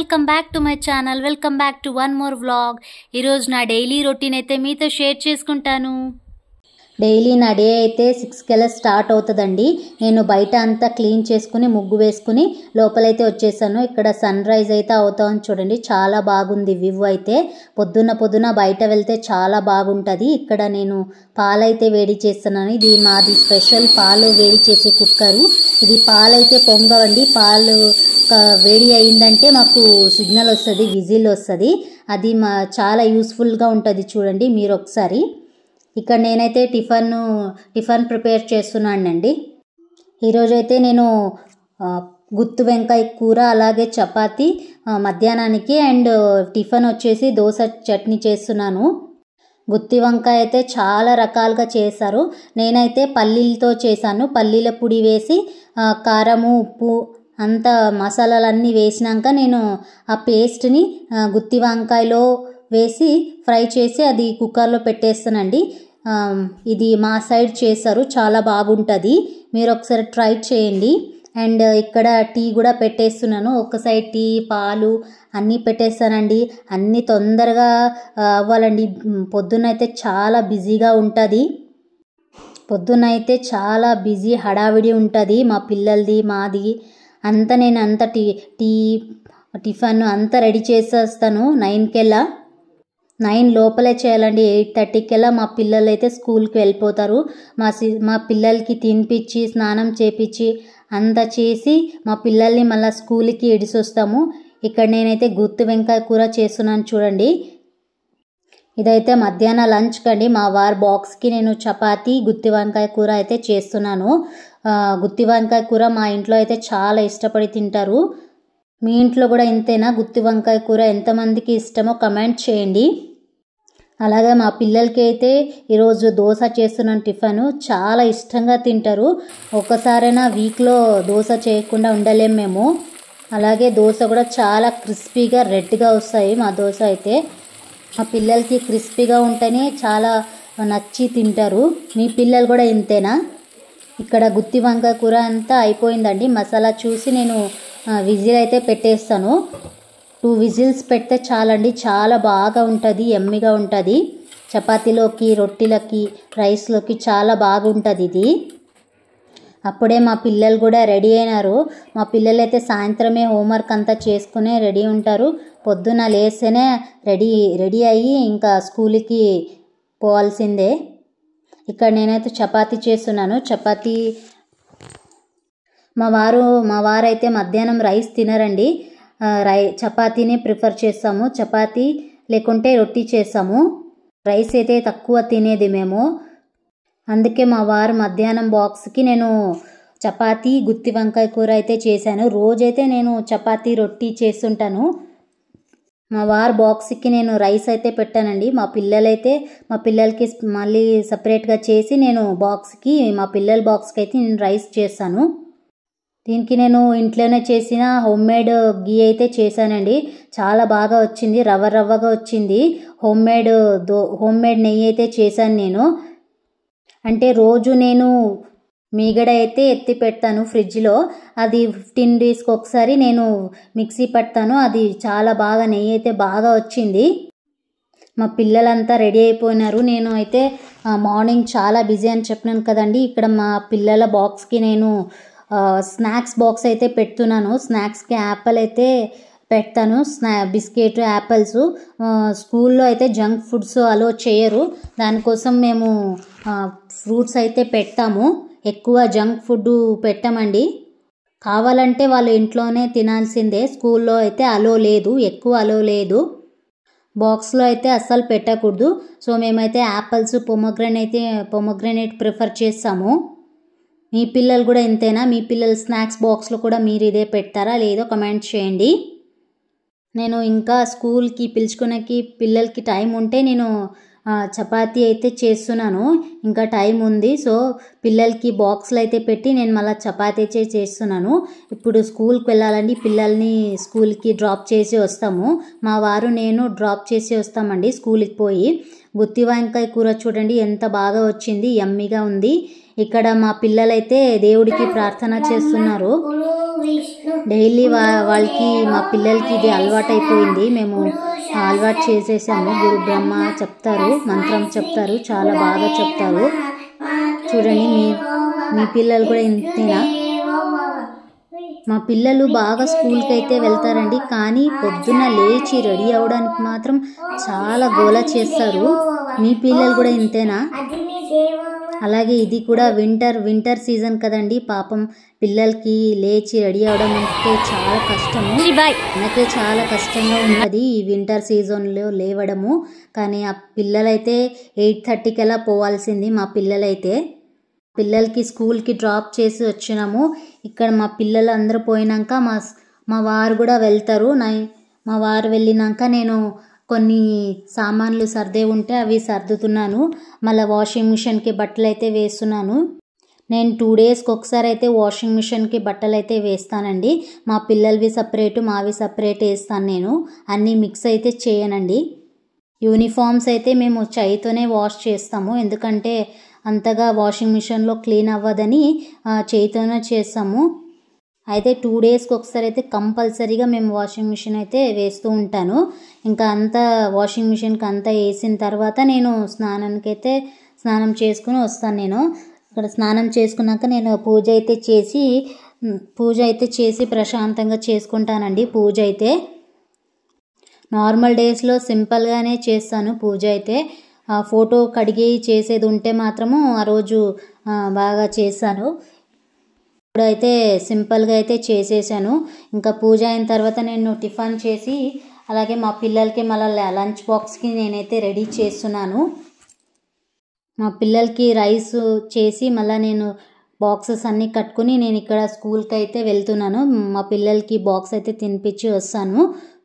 welcome back to my channel welcome back to one more vlog ఈరోజు నా daily routine అయితే మీతో share చేసుకుంటాను డైలీ నా డే అయితే సిక్స్ కల్లా స్టార్ట్ అవుతుందండి నేను బయట అంతా క్లీన్ చేసుకుని ముగ్గు వేసుకుని లోపలైతే వచ్చేసాను ఇక్కడ సన్ రైజ్ అయితే అవుతామని చూడండి చాలా బాగుంది వ్యూ అయితే పొద్దున్న పొద్దున బయట వెళ్తే చాలా బాగుంటుంది ఇక్కడ నేను పాలైతే వేడి చేస్తున్నాను ఇది మాది స్పెషల్ పాలు వేడి చేసే కుక్కరు ఇది పాలైతే పొంగవండి పాలు ఆ, వేడి అయిందంటే మాకు సిగ్నల్ వస్తుంది విజిల్ వస్తుంది అది మా చాలా యూస్ఫుల్గా ఉంటుంది చూడండి మీరు ఒకసారి ఇక్కడ నేనైతే టిఫన్ టిఫన్ ప్రిపేర్ చేస్తున్నానండి ఈరోజైతే నేను ఆ, గుత్తు వంకాయ కూర అలాగే చపాతి ఆ, మధ్యాహ్నానికి అండ్ టిఫన్ వచ్చేసి దోశ చట్నీ చేస్తున్నాను గుత్తి వంకాయ అయితే చాలా రకాలుగా చేశారు నేనైతే పల్లీలతో చేశాను పల్లీల పొడి వేసి ఆ, కారము ఉప్పు అంత మసాలాలన్నీ వేసినాక నేను ఆ పేస్ట్ని ఆ, గుత్తి వంకాయలో వేసి ఫ్రై చేసి అది కుక్కర్లో పెట్టేస్తానండి ఆ, ఇది మా సైడ్ చేస్తారు చాలా బాగుంటుంది మీరు ఒకసారి ట్రై చేయండి అండ్ ఇక్కడ టీ కూడా పెట్టేస్తున్నాను ఒక సైడ్ టీ పాలు అన్నీ పెట్టేస్తానండి అన్నీ తొందరగా ఆ, అవ్వాలండి పొద్దున్నైతే చాలా బిజీగా ఉంటుంది పొద్దున్నైతే చాలా బిజీ హడావిడి ఉంటుంది మా పిల్లలది మాది అంతా నేను అంత టీ టీ టిఫన్ అంతా రెడీ చేసేస్తాను నైన్కెల్లా నైన్ లోపలే చేయాలండి ఎయిట్ థర్టీకెల్లా మా పిల్లలు అయితే స్కూల్కి వెళ్ళిపోతారు మా సి మా పిల్లలకి తినిపించి స్నానం చేపించి అంతా చేసి మా పిల్లల్ని మళ్ళీ స్కూల్కి ఇడిసొస్తాము ఇక్కడ నేనైతే గుత్తి వెంకాయ కూర చేస్తున్నాను చూడండి ఇదైతే మధ్యాహ్న లంచ్ కండి మా వారి బాక్స్కి నేను చపాతి గుత్తి వంకాయ కూర అయితే చేస్తున్నాను ఆ, గుత్తి వంకాయ కూర మా ఇంట్లో అయితే చాలా ఇష్టపడి తింటారు మీ ఇంట్లో కూడా ఇంతేనా గుత్తి వంకాయ కూర ఎంతమందికి ఇష్టమో కమెంట్ చేయండి అలాగే మా పిల్లలకి అయితే ఈరోజు దోశ చేస్తున్నాను టిఫను చాలా ఇష్టంగా తింటారు ఒక్కసారైనా వీక్లో దోశ చేయకుండా ఉండలేం మేము అలాగే దోశ కూడా చాలా క్రిస్పీగా రెడ్గా వస్తాయి మా దోశ అయితే మా పిల్లలకి క్రిస్పీగా ఉంటేనే చాలా నచ్చి తింటారు మీ పిల్లలు కూడా ఇంతేనా ఇక్కడ గుత్తి వంకాయ కూర అంతా అయిపోయిందండి మసాలా చూసి నేను ఆ, విజిల్ అయితే పెట్టేస్తాను టూ విజిల్స్ పెడితే చాలండి చాలా బాగా ఉంటుంది ఎమ్మిగా ఉంటుంది చపాతీలోకి రొట్టెలకి రైస్లోకి చాలా బాగుంటుంది ఇది అప్పుడే మా పిల్లలు కూడా రెడీ అయినారు మా పిల్లలు అయితే సాయంత్రమే హోంవర్క్ అంతా చేసుకునే రెడీ ఉంటారు పొద్దున లేస్తేనే రెడీ రెడీ అయ్యి ఇంకా స్కూల్కి పోవాల్సిందే ఇక్కడ నేనైతే చపాతీ చేస్తున్నాను చపాతీ మా వారు మా వారైతే మధ్యాహ్నం రైస్ తినరండి ఆ, రై చపాతీనే ప్రిఫర్ చేస్తాము చపాతీ లేకుంటే రొట్టి చేస్తాము రైస్ అయితే తక్కువ తినేది మేము అందుకే మా వారు మధ్యాహ్నం బాక్స్కి నేను చపాతీ గుత్తి వంకాయ కూర అయితే చేశాను రోజైతే నేను చపాతీ రొట్టి చేస్తుంటాను మా వారు బాక్స్కి నేను రైస్ అయితే పెట్టానండి మా పిల్లలైతే మా పిల్లలకి మళ్ళీ సపరేట్గా చేసి నేను బాక్స్కి మా పిల్లల బాక్స్కి అయితే నేను రైస్ చేస్తాను దీనికి నేను ఇంట్లోనే చేసిన హోమ్ మేడ్ గీ అయితే చేశానండి చాలా బాగా వచ్చింది రవ్వ రవ్వగా వచ్చింది home made though home made నెయ్యి అయితే చేశాను నేను అంటే రోజు నేను మీగడ అయితే ఎత్తి పెడతాను ఫ్రిడ్జ్లో అది ఫిఫ్టీన్ డేస్కి ఒకసారి నేను మిక్సీ పడతాను అది చాలా బాగా నెయ్యి అయితే బాగా వచ్చింది మా పిల్లలంతా రెడీ అయిపోయినారు నేను అయితే ఆ, మార్నింగ్ చాలా బిజీ అని చెప్పినాను కదండి ఇక్కడ మా పిల్లల బాక్స్కి నేను ఆ, స్నాక్స్ బాక్స్ అయితే పెడుతున్నాను స్నాక్స్కి యాపిల్ అయితే పెడతాను స్నా బిస్కెట్ యాపిల్స్ ఆ, స్కూల్లో అయితే జంక్ ఫుడ్స్ అలో చేయరు దానికోసం మేము ఆ, ఫ్రూట్స్ అయితే పెడతాము ఎక్కువ జంక్ ఫుడ్ పెట్టమండి కావాలంటే వాళ్ళు ఇంట్లోనే తినాల్సిందే స్కూల్లో అయితే అలో లేదు ఎక్కువ అలో లేదు బాక్స్లో అయితే అస్సలు పెట్టకూడదు సో మేమైతే యాపిల్స్ పొమగ్రనేట్ పొమగ్రనేట్ ప్రిఫర్ చేస్తాము మీ పిల్లలు కూడా ఇంతేనా మీ పిల్లల స్నాక్స్ బాక్స్లో కూడా మీరు ఇదే పెడతారా లేదో కమెంట్ చేయండి నేను ఇంకా స్కూల్కి పిలుచుకునేకి పిల్లలకి టైం ఉంటే నేను ఆ, చపాతీ అయితే చేస్తున్నాను ఇంకా టైం ఉంది సో పిల్లలకి బాక్స్లు అయితే పెట్టి నేను మళ్ళీ చపాతీ అయితే చేస్తున్నాను ఇప్పుడు స్కూల్కి వెళ్ళాలండి పిల్లల్ని స్కూల్కి డ్రాప్ చేసి వస్తాము మా వారు నేను డ్రాప్ చేసి వస్తామండి స్కూల్కి పోయి గుత్తి వంకాయ కూర చూడండి ఎంత బాగా వచ్చింది యమ్మీగా ఉంది ఇక్కడ మా పిల్లలైతే దేవుడికి ప్రార్థన చేస్తున్నారు డైలీ వా వాళ్ళకి మా పిల్లలకి ఇది అలవాటు అయిపోయింది మేము అలవాటు చేసేసాము గురు బ్రహ్మ చెప్తారు మంత్రం చెప్తారు చాలా బాగా చెప్తారు చూడండి మీ మీ పిల్లలు కూడా ఇంతేనా మా పిల్లలు బాగా స్కూల్కి అయితే వెళ్తారండి కానీ పొద్దున్న లేచి రెడీ అవ్వడానికి మాత్రం చాలా గోల చేస్తారు మీ పిల్లలు కూడా ఇంతేనా అలాగే ఇది కూడా వింటర్ వింటర్ సీజన్ కదండి పాపం పిల్లలకి లేచి రెడీ అవడం అంటే చాలా కష్టము బాయ్ మనకే చాలా కష్టంగా ఉంటుంది ఈ వింటర్ సీజన్లో లేవడము కానీ ఆ పిల్లలైతే ఎయిట్ థర్టీకి అలా పోవాల్సింది మా పిల్లలైతే పిల్లలకి స్కూల్కి డ్రాప్ చేసి వచ్చినాము ఇక్కడ మా పిల్లలు అందరూ పోయినాక మా మా వారు కూడా వెళ్తారు నా మా వారు వెళ్ళినాక నేను కొన్ని సామాన్లు సర్దే ఉంటే అవి సర్దుతున్నాను మళ్ళీ వాషింగ్ మిషన్కి బట్టలు అయితే వేస్తున్నాను నేను టూ డేస్కి ఒకసారి అయితే వాషింగ్ మిషన్కి బట్టలు అయితే వేస్తానండి మా పిల్లలవి సపరేటు మావి సపరేట్ వేస్తాను నేను అన్నీ మిక్స్ అయితే చేయనండి యూనిఫామ్స్ అయితే మేము చేయితోనే వాష్ చేస్తాము ఎందుకంటే అంతగా వాషింగ్ మిషన్లో క్లీన్ అవ్వదని ఆ, చేయితోనే చేస్తాము అయితే టూ డేస్కి ఒకసారి అయితే కంపల్సరీగా మేము వాషింగ్ మిషన్ అయితే వేస్తూ ఉంటాను ఇంకా అంతా వాషింగ్ మిషన్కి అంతా వేసిన తర్వాత నేను స్నానానికి అయితే స్నానం చేసుకుని వస్తాను నేను ఇక్కడ స్నానం చేసుకున్నాక నేను పూజ అయితే చేసి ఉమ్, పూజ అయితే చేసి ప్రశాంతంగా చేసుకుంటానండి పూజ అయితే నార్మల్ డేస్లో సింపుల్గానే చేస్తాను పూజ అయితే ఆ ఫోటో కడిగి చేసేది ఉంటే మాత్రము ఆ రోజు ఆ, బాగా చేస్తాను ఇప్పుడైతే సింపుల్గా అయితే చేసేసాను ఇంకా పూజ అయిన తర్వాత నేను టిఫిన్ చేసి అలాగే మా పిల్లలకి మళ్ళీ లంచ్ బాక్స్కి నేనైతే రెడీ చేస్తున్నాను మా పిల్లలకి రైస్ చేసి మళ్ళీ నేను బాక్సెస్ అన్నీ కట్టుకుని నేను ఇక్కడ స్కూల్కి అయితే వెళ్తున్నాను మా పిల్లలకి బాక్స్ అయితే తినిపించి వస్తాను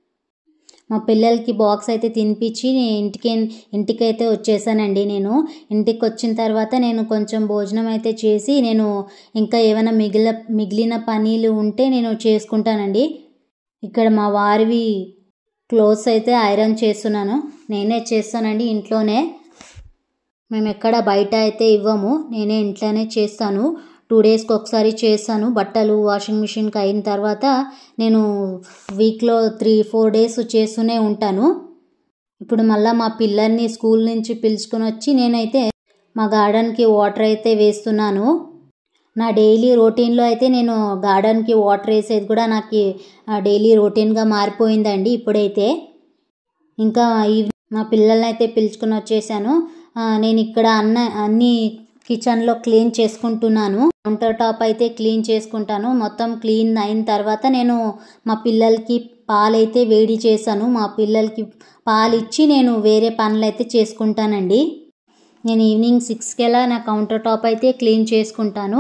మా పిల్లలకి బాక్స్ అయితే తినిపించి నేను ఇంటికి ఇంటికైతే వచ్చేసానండి నేను ఇంటికి వచ్చిన తర్వాత నేను కొంచెం భోజనం అయితే చేసి నేను ఇంకా ఏమైనా మిగిలిన మిగిలిన పనీలు ఉంటే నేను చేసుకుంటానండి ఇక్కడ మా వారివి క్లోత్స్ అయితే ఐరన్ చేస్తున్నాను నేనే చేస్తానండి ఇంట్లోనే మేము ఎక్కడ బయట అయితే ఇవ్వము నేనే ఇంట్లోనే చేస్తాను టూ డేస్కి ఒకసారి చేస్తాను బట్టలు వాషింగ్ మిషన్కి అయిన తర్వాత నేను వీక్లో త్రీ ఫోర్ డేస్ చేస్తూనే ఉంటాను ఇప్పుడు మళ్ళీ మా పిల్లల్ని స్కూల్ నుంచి పిలుచుకొని వచ్చి నేనైతే మా గార్డెన్కి వాటర్ అయితే వేస్తున్నాను నా డైలీ రొటీన్లో అయితే నేను గార్డెన్కి వాటర్ వేసేది కూడా నాకు డైలీ రొటీన్గా మారిపోయిందండి ఇప్పుడైతే ఇంకా ఈ మా పిల్లల్ని అయితే పిలుచుకొని వచ్చేసాను ఆ, నేను ఇక్కడ అన్న అన్ని కిచెన్లో క్లీన్ చేసుకుంటున్నాను కౌంటర్ టాప్ అయితే క్లీన్ చేసుకుంటాను మొత్తం క్లీన్ అయిన తర్వాత నేను మా పిల్లలకి పాలైతే వేడి చేశాను మా పిల్లలకి పాలు ఇచ్చి నేను వేరే పనులు అయితే చేసుకుంటానండి నేను ఈవినింగ్ సిక్స్కి వెళ్ళా నా కౌంటర్ టాప్ అయితే క్లీన్ చేసుకుంటాను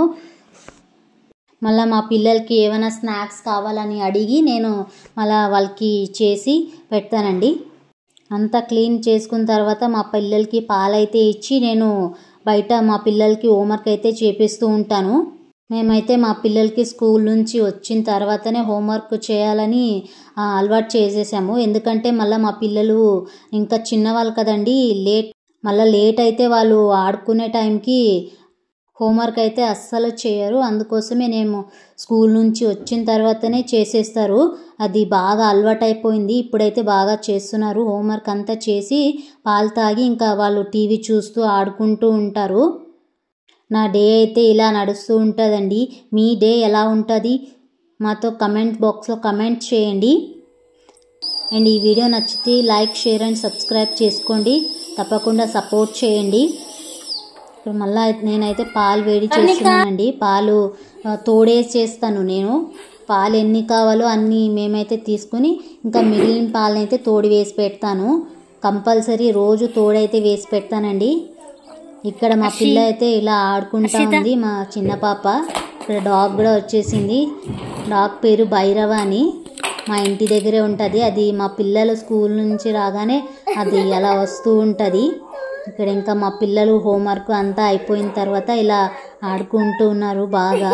మళ్ళీ మా పిల్లలకి ఏమైనా స్నాక్స్ కావాలని అడిగి నేను మళ్ళీ వాళ్ళకి చేసి పెడతానండి అంతా క్లీన్ చేసుకున్న తర్వాత మా పిల్లలకి పాలైతే ఇచ్చి నేను బయట మా పిల్లలకి హోంవర్క్ అయితే చేపిస్తూ ఉంటాను మేమైతే మా పిల్లలకి స్కూల్ నుంచి వచ్చిన తర్వాతనే హోంవర్క్ చేయాలని ఆ, అలవాటు చేసేసాము ఎందుకంటే మళ్ళీ మా పిల్లలు ఇంకా చిన్నవాళ్ళు కదండి లేట్ మళ్ళీ లేట్ అయితే వాళ్ళు ఆడుకునే టైంకి హోంవర్క్ అయితే అస్సలు చేయరు అందుకోసమే నేను స్కూల్ నుంచి వచ్చిన తర్వాతనే చేసేస్తారు అది బాగా అలవాటైపోయింది ఇప్పుడైతే బాగా చేస్తున్నారు హోంవర్క్ అంతా చేసి పాలు తాగి ఇంకా వాళ్ళు టీవీ చూస్తూ ఆడుకుంటూ ఉంటారు నా డే అయితే ఇలా నడుస్తూ ఉంటుందండి మీ డే ఎలా ఉంటుంది మాతో కమెంట్ బాక్స్లో కమెంట్ చేయండి అండ్ ఈ వీడియో నచ్చితే లైక్ షేర్ అండ్ సబ్స్క్రైబ్ చేసుకోండి తప్పకుండా సపోర్ట్ చేయండి ఇప్పుడు మళ్ళీ నేనైతే పాలు వేడి చేస్తున్నానండి పాలు ఆ, తోడేసి చేస్తాను నేను పాలు ఎన్ని కావాలో అన్ని మేమైతే తీసుకుని ఇంకా మిగిలిన పాలను అయితే తోడి వేసి పెడతాను కంపల్సరీ రోజు తోడైతే వేసి పెడతానండి ఇక్కడ మా పిల్ల అయితే ఇలా ఆడుకుంటా ఉంది మా చిన్న పాప ఇక్కడ డాగ్ కూడా వచ్చేసింది డాగ్ పేరు భైరవ అని మా ఇంటి దగ్గరే ఉంటుంది అది మా పిల్లలు స్కూల్ నుంచి రాగానే అది అలా వస్తూ ఉంటుంది ఇక్కడ ఇంకా మా పిల్లలు హోంవర్క్ అంతా అయిపోయిన తర్వాత ఇలా ఆడుకుంటూ ఉన్నారు బాగా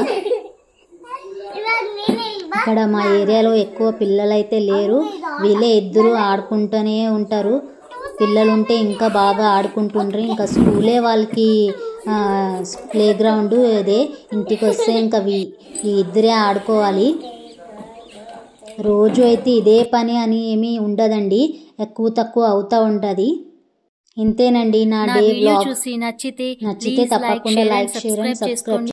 ఇక్కడ మా ఏరియాలో ఎక్కువ పిల్లలు అయితే లేరు వీళ్ళే ఇద్దరు ఆడుకుంటూనే ఉంటారు పిల్లలు ఉంటే ఇంకా బాగా ఆడుకుంటుండ్రు ఇంకా స్కూలే వాళ్ళకి ప్లే గ్రౌండ్ అదే ఇంటికి వస్తే ఇంకా వీ ఈ ఇద్దరే ఆడుకోవాలి రోజు అయితే ఇదే పని అని ఏమీ ఉండదండి ఎక్కువ తక్కువ అవుతూ ఉంటుంది ఇంతేనండి నా నా డే వీడియో బ్లాగ్ చూసి నచ్చితే నచ్చితే please like, తప్పకుండా share and like share and subscribe చేసుకోండి సబ్స్క్రైబ్